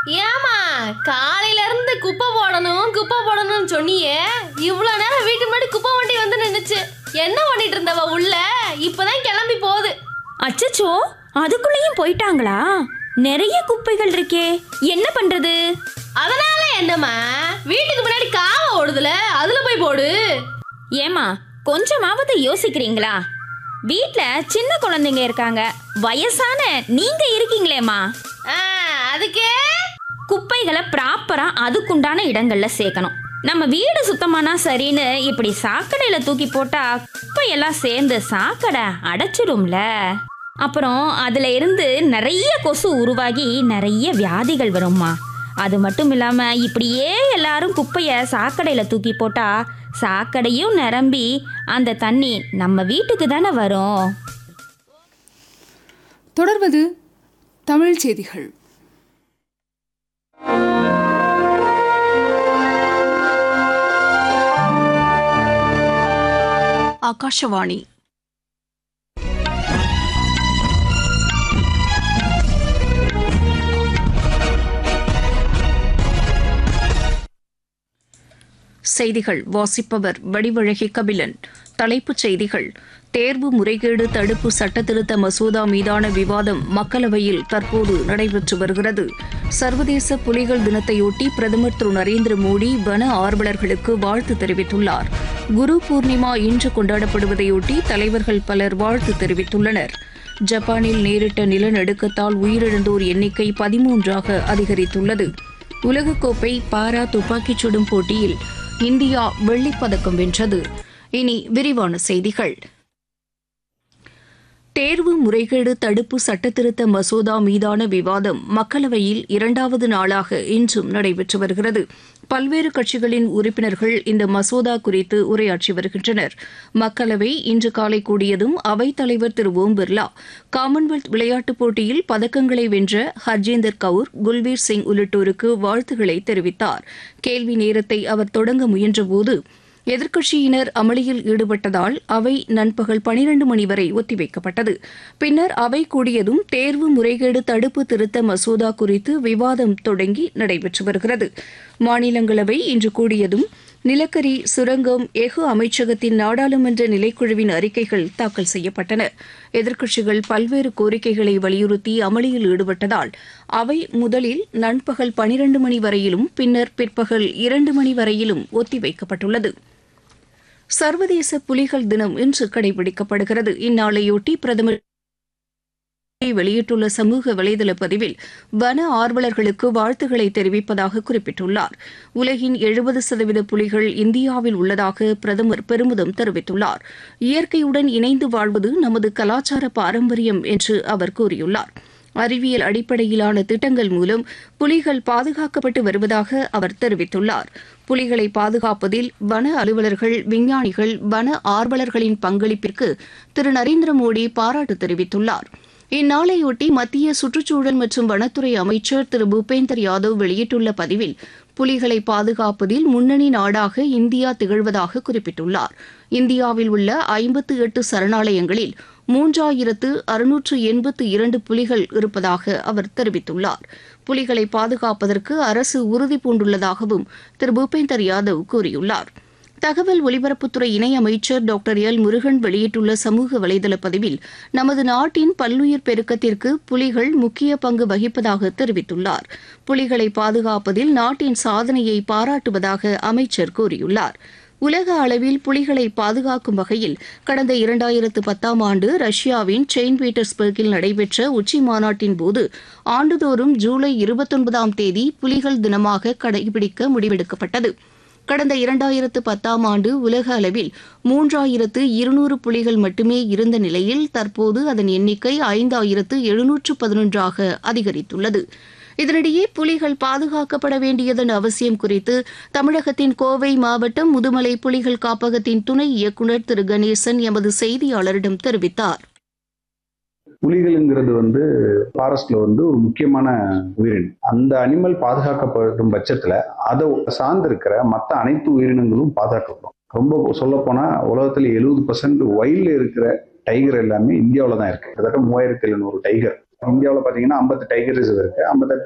ஏமா காலையில இருந்து குப்பை போடணும் குப்பை போடணும்னு சொன்னியே இவ்வளவு நேரம் வீட்டு முன்னாடி குப்பை வண்டி வந்து நின்னுச்சு என்ன பண்ணிட்டு இருந்தவ உள்ள இப்பதான் கிளம்பி போகுது அச்சச்சோ அதுக்குள்ளேயும் போயிட்டாங்களா நிறைய குப்பைகள் இருக்கே என்ன பண்றது அதனால என்னம்மா வீட்டுக்கு முன்னாடி காவ ஓடுதுல அதுல போய் போடு ஏமா கொஞ்சமாவது யோசிக்கிறீங்களா வீட்ல சின்ன குழந்தைங்க இருக்காங்க வயசான நீங்க இருக்கீங்களேம்மா ஆ, அதுக்கே குப்பைகளை ப்ராப்பரா அதுக்குண்டான இடங்கள்ல சேர்க்கணும் நம்ம வீடு சுத்தமானா சரின்னு இப்படி சாக்கடையில தூக்கி போட்டா குப்பையெல்லாம் சேர்ந்து சாக்கடை அடைச்சிடும்ல அப்புறம் அதுல இருந்து நிறைய கொசு உருவாகி நிறைய வியாதிகள் வரும்மா அது மட்டும் இல்லாம இப்படியே எல்லாரும் குப்பைய சாக்கடையில தூக்கி போட்டா சாக்கடையும் நிரம்பி அந்த தண்ணி நம்ம வீட்டுக்கு தானே வரும் தொடர்வது தமிழ் செய்திகள் ಆಕಾಶವಾಣಿ செய்திகள் வாசிப்பவர் வடிவழகி கபிலன் தலைப்புச் செய்திகள் தேர்வு முறைகேடு தடுப்பு சட்டத்திருத்த மசோதா மீதான விவாதம் மக்களவையில் தற்போது நடைபெற்று வருகிறது சர்வதேச புலிகள் தினத்தையொட்டி பிரதமர் திரு நரேந்திர மோடி வன ஆர்வலர்களுக்கு வாழ்த்து தெரிவித்துள்ளார் குரு பூர்ணிமா இன்று கொண்டாடப்படுவதையொட்டி தலைவர்கள் பலர் வாழ்த்து தெரிவித்துள்ளனர் ஜப்பானில் நேரிட்ட நிலநடுக்கத்தால் உயிரிழந்தோர் எண்ணிக்கை பதிமூன்றாக அதிகரித்துள்ளது உலகக்கோப்பை பாரா துப்பாக்கிச் சுடும் போட்டியில் இந்தியா வெள்ளிப்பதக்கம் வென்றது இனி விரிவான செய்திகள் தேர்வு முறைகேடு தடுப்பு சட்டத்திருத்த மசோதா மீதான விவாதம் மக்களவையில் இரண்டாவது நாளாக இன்றும் நடைபெற்று வருகிறது பல்வேறு கட்சிகளின் உறுப்பினர்கள் இந்த மசோதா குறித்து உரையாற்றி வருகின்றனர் மக்களவை இன்று காலை கூடியதும் அவைத் தலைவர் திரு ஓம் பிர்லா காமன்வெல்த் விளையாட்டுப் போட்டியில் பதக்கங்களை வென்ற ஹர்ஜேந்தர் கவுர் குல்வீர் சிங் உள்ளிட்டோருக்கு வாழ்த்துக்களை தெரிவித்தார் கேள்வி நேரத்தை அவர் தொடங்க முயன்றபோது எதிர்க்கட்சியினர் அமளியில் ஈடுபட்டதால் அவை நண்பகல் பனிரண்டு மணி வரை ஒத்திவைக்கப்பட்டது பின்னர் அவை கூடியதும் தேர்வு முறைகேடு தடுப்பு திருத்த மசோதா குறித்து விவாதம் தொடங்கி நடைபெற்று வருகிறது மாநிலங்களவை இன்று கூடியதும் நிலக்கரி சுரங்கம் எஃகு அமைச்சகத்தின் நாடாளுமன்ற நிலைக்குழுவின் அறிக்கைகள் தாக்கல் செய்யப்பட்டன எதிர்க்கட்சிகள் பல்வேறு கோரிக்கைகளை வலியுறுத்தி அமளியில் ஈடுபட்டதால் அவை முதலில் நண்பகல் பனிரண்டு மணி வரையிலும் பின்னர் பிற்பகல் இரண்டு மணி வரையிலும் ஒத்திவைக்கப்பட்டுள்ளது சர்வதேச புலிகள் தினம் இன்று கடைபிடிக்கப்படுகிறது இந்நாளையொட்டி பிரதமர் வெளியிட்டுள்ள சமூக வலைதள பதிவில் வன ஆர்வலர்களுக்கு வாழ்த்துக்களை தெரிவிப்பதாக குறிப்பிட்டுள்ளார் உலகின் எழுபது சதவீத புலிகள் இந்தியாவில் உள்ளதாக பிரதமர் பெருமிதம் தெரிவித்துள்ளார் இயற்கையுடன் இணைந்து வாழ்வது நமது கலாச்சார பாரம்பரியம் என்று அவர் கூறியுள்ளார் அறிவியல் அடிப்படையிலான திட்டங்கள் மூலம் புலிகள் பாதுகாக்கப்பட்டு வருவதாக அவர் தெரிவித்துள்ளார் புலிகளை பாதுகாப்பதில் வன அலுவலர்கள் விஞ்ஞானிகள் வன ஆர்வலர்களின் பங்களிப்பிற்கு திரு நரேந்திர மோடி பாராட்டு தெரிவித்துள்ளார் இந்நாளையொட்டி மத்திய சுற்றுச்சூழல் மற்றும் வனத்துறை அமைச்சர் திரு பூபேந்தர் யாதவ் வெளியிட்டுள்ள பதிவில் புலிகளை பாதுகாப்பதில் முன்னணி நாடாக இந்தியா திகழ்வதாக குறிப்பிட்டுள்ளார் இந்தியாவில் உள்ள ஐம்பத்து எட்டு சரணாலயங்களில் மூன்றாயிரத்து அறுநூற்று எண்பத்து இரண்டு புலிகள் இருப்பதாக அவர் தெரிவித்துள்ளார் புலிகளை பாதுகாப்பதற்கு அரசு உறுதி பூண்டுள்ளதாகவும் திரு பூபேந்தர் யாதவ் கூறியுள்ளார் தகவல் ஒலிபரப்புத்துறை இணையமைச்சர் டாக்டர் எல் முருகன் வெளியிட்டுள்ள சமூக வலைதள பதிவில் நமது நாட்டின் பல்லுயிர் பெருக்கத்திற்கு புலிகள் முக்கிய பங்கு வகிப்பதாக தெரிவித்துள்ளார் புலிகளை பாதுகாப்பதில் நாட்டின் சாதனையை பாராட்டுவதாக அமைச்சர் கூறியுள்ளார் உலக அளவில் புலிகளை பாதுகாக்கும் வகையில் கடந்த இரண்டாயிரத்து பத்தாம் ஆண்டு ரஷ்யாவின் செயின்ட் பீட்டர்ஸ்பர்கில் நடைபெற்ற உச்சி மாநாட்டின் போது ஆண்டுதோறும் ஜூலை இருபத்தொன்பதாம் தேதி புலிகள் தினமாக கடைபிடிக்க முடிவெடுக்கப்பட்டது கடந்த இரண்டாயிரத்து பத்தாம் ஆண்டு உலக அளவில் மூன்றாயிரத்து இருநூறு புலிகள் மட்டுமே இருந்த நிலையில் தற்போது அதன் எண்ணிக்கை ஐந்தாயிரத்து எழுநூற்று பதினொன்றாக அதிகரித்துள்ளது இதனிடையே புலிகள் பாதுகாக்கப்பட வேண்டியதன் அவசியம் குறித்து தமிழகத்தின் கோவை மாவட்டம் முதுமலை புலிகள் காப்பகத்தின் துணை இயக்குநர் திரு கணேசன் எமது செய்தியாளரிடம் தெரிவித்தார் புலிகளுங்கிறது வந்து ஃபாரஸ்ட்ல வந்து ஒரு முக்கியமான உயிரினம் அந்த அனிமல் பாதுகாக்கப்படும் பட்சத்துல அதை சார்ந்து இருக்கிற மற்ற அனைத்து உயிரினங்களும் பாதுகாக்கப்படும் ரொம்ப சொல்ல போனா உலகத்துல எழுபது பர்சன்ட் வயல்ல இருக்கிற டைகர் எல்லாமே இந்தியாவில தான் இருக்கு கிட்டத்தட்ட மூவாயிரத்தி எழுநூறு டைகர் இந்தியாவில் பார்த்தீங்கன்னா ஐம்பத்து டைகர்ஸ் இருக்கு ஐம்பத்தெட்டு